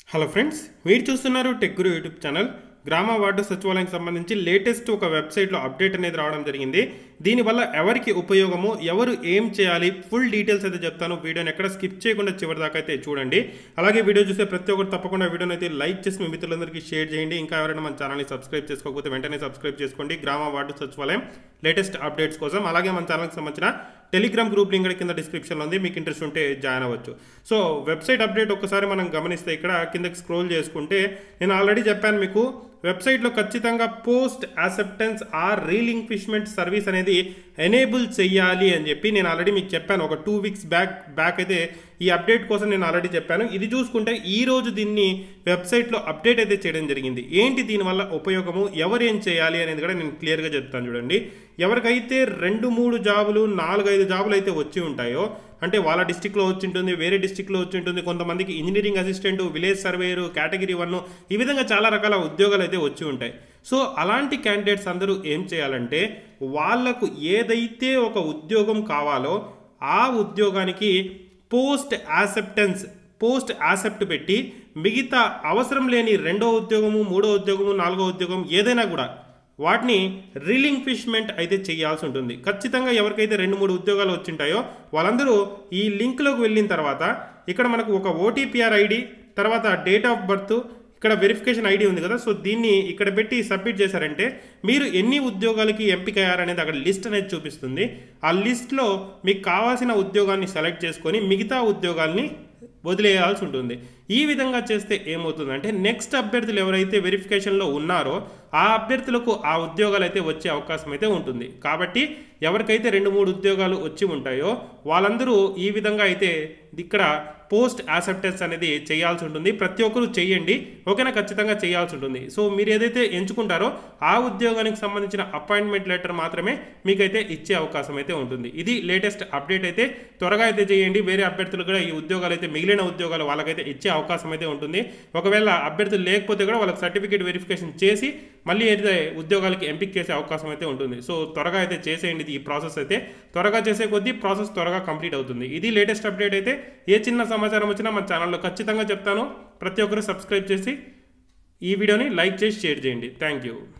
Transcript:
hello friends మీరు చూస్తున్నారు tech guru YouTube channel గ్రామ వార్డు సచివాలయానికి సంబంధించి లేటెస్ట్ ఒక వెబ్సైట్లో అప్డేట్ అనేది రావడం జరిగింది దీనివల్ల ఎవరికి ఉపయోగమో ఎవరు ఏం చేయాలి ఫుల్ డీటెయిల్స్ అయితే చెప్తాను వీడియోని ఎక్కడ స్కిప్ చేయకుండా చివరి దాకా అయితే చూడండి అలాగే వీడియో చూసే ప్రతి ఒక్కరు తప్పకుండా వీడియోని అయితే లైక్ చేసి మీ మిత్రులందరికీ షేర్ చేయండి ఇంకా ఎవరైనా మన ఛానల్ని సబ్స్క్రైబ్ చేసుకోకపోతే వెంటనే సబ్స్క్రైబ్ చేసుకోండి గ్రామ వార్డు సచివాలయం లేటెస్ట్ అప్డేట్స్ కోసం అలాగే మన ఛానల్కి సంబంధించిన టెలిగ్రామ్ గ్రూప్ లింక్ కింద డిస్క్రిప్షన్లో ఉంది మీకు ఇంట్రెస్ట్ ఉంటే జాయిన్ అవ్వచ్చు సో వెబ్సైట్ అప్డేట్ ఒక్కసారి మనం గమనిస్తే ఇక్కడ కిందకి స్క్రోల్ చేసుకుంటే నేను ఆల్రెడీ చెప్పాను మీకు వెబ్సైట్లో ఖచ్చితంగా post acceptance or relinquishment service అనేది ఎనేబుల్ చెయ్యాలి అని చెప్పి నేను ఆల్రెడీ మీకు చెప్పాను ఒక టూ వీక్స్ బ్యాక్ బ్యాక్ అయితే ఈ అప్డేట్ కోసం నేను ఆల్రెడీ చెప్పాను ఇది చూసుకుంటే ఈ రోజు దీన్ని వెబ్సైట్లో అప్డేట్ అయితే చేయడం జరిగింది ఏంటి దీనివల్ల ఉపయోగము ఎవరు ఏం చేయాలి అనేది కూడా నేను క్లియర్గా చెప్తాను చూడండి ఎవరికైతే రెండు మూడు జాబులు నాలుగు ఐదు జాబులు అయితే వచ్చి ఉంటాయో అంటే వాళ్ళ డిస్టిక్లో వచ్చి ఉంటుంది వేరే డిస్టిక్లో వచ్చి ఉంటుంది కొంతమందికి engineering assistant village surveyor category one ఈ విధంగా చాలా రకాల ఉద్యోగాలు అయితే వచ్చి ఉంటాయి సో అలాంటి క్యాండిడేట్స్ అందరూ ఏం చేయాలంటే వాళ్లకు ఏదైతే ఒక ఉద్యోగం కావాలో ఆ ఉద్యోగానికి పోస్ట్ యాక్సెప్టెన్స్ పోస్ట్ యాక్సెప్ట్ పెట్టి మిగతా అవసరం లేని రెండో ఉద్యోగము మూడో ఉద్యోగము నాలుగో ఉద్యోగం ఏదైనా కూడా వాటిని రిలింక్విష్మెంట్ అయితే చేయాల్సి ఉంటుంది ఖచ్చితంగా ఎవరికైతే రెండు మూడు ఉద్యోగాలు వచ్చింటాయో వాళ్ళందరూ ఈ లింక్లోకి వెళ్ళిన తర్వాత ఇక్కడ మనకు ఒక ఓటీపీఆర్ ఐడి తర్వాత డేట్ ఆఫ్ బర్త్ ఇక్కడ వెరిఫికేషన్ ఐడి ఉంది కదా సో దీన్ని ఇక్కడ పెట్టి సబ్మిట్ చేశారంటే మీరు ఎన్ని ఉద్యోగాలకి ఎంపిక అయ్యారనేది అక్కడ లిస్ట్ అనేది చూపిస్తుంది ఆ లిస్ట్లో మీకు కావాల్సిన ఉద్యోగాన్ని సెలెక్ట్ చేసుకొని మిగతా ఉద్యోగాల్ని వదిలేయాల్సి ఉంటుంది ఈ విధంగా చేస్తే ఏమవుతుందంటే నెక్స్ట్ అభ్యర్థులు ఎవరైతే వెరిఫికేషన్లో ఉన్నారో ఆ అభ్యర్థులకు ఆ ఉద్యోగాలు అయితే వచ్చే అవకాశం అయితే ఉంటుంది కాబట్టి ఎవరికైతే రెండు మూడు ఉద్యోగాలు వచ్చి ఉంటాయో వాళ్ళందరూ ఈ విధంగా అయితే ఇక్కడ పోస్ట్ యాక్సెప్టెన్స్ అనేది చేయాల్సి ఉంటుంది ప్రతి ఒక్కరూ చేయండి ఓకేనా ఖచ్చితంగా చేయాల్సి ఉంటుంది సో మీరు ఏదైతే ఎంచుకుంటారో ఆ ఉద్యోగానికి సంబంధించిన అపాయింట్మెంట్ లెటర్ మాత్రమే మీకైతే ఇచ్చే అవకాశం అయితే ఉంటుంది ఇది లేటెస్ట్ అప్డేట్ అయితే త్వరగా అయితే చేయండి వేరే అభ్యర్థులు కూడా ఈ ఉద్యోగాలు అయితే మిగిలిన ఉద్యోగాలు వాళ్ళకైతే ఇచ్చే అవకాశం అయితే ఉంటుంది ఒకవేళ అభ్యర్థులు లేకపోతే కూడా వాళ్ళకి సర్టిఫికేట్ వెరిఫికేషన్ చేసి మళ్ళీ అయితే ఉద్యోగాలకి ఎంపిక చేసే అవకాశం అయితే ఉంటుంది సో త్వరగా అయితే చేసేయండి ఈ ప్రాసెస్ అయితే త్వరగా చేసే కొద్దీ ప్రాసెస్ త్వరగా కంప్లీట్ అవుతుంది ఇది లేటెస్ట్ అప్డేట్ అయితే ఏ చిన్న సమాచారం వచ్చినా మన ఛానల్లో ఖచ్చితంగా చెప్తాను ప్రతి ఒక్కరు సబ్స్క్రైబ్ చేసి ఈ వీడియోని లైక్ చేసి షేర్ చేయండి థ్యాంక్ యూ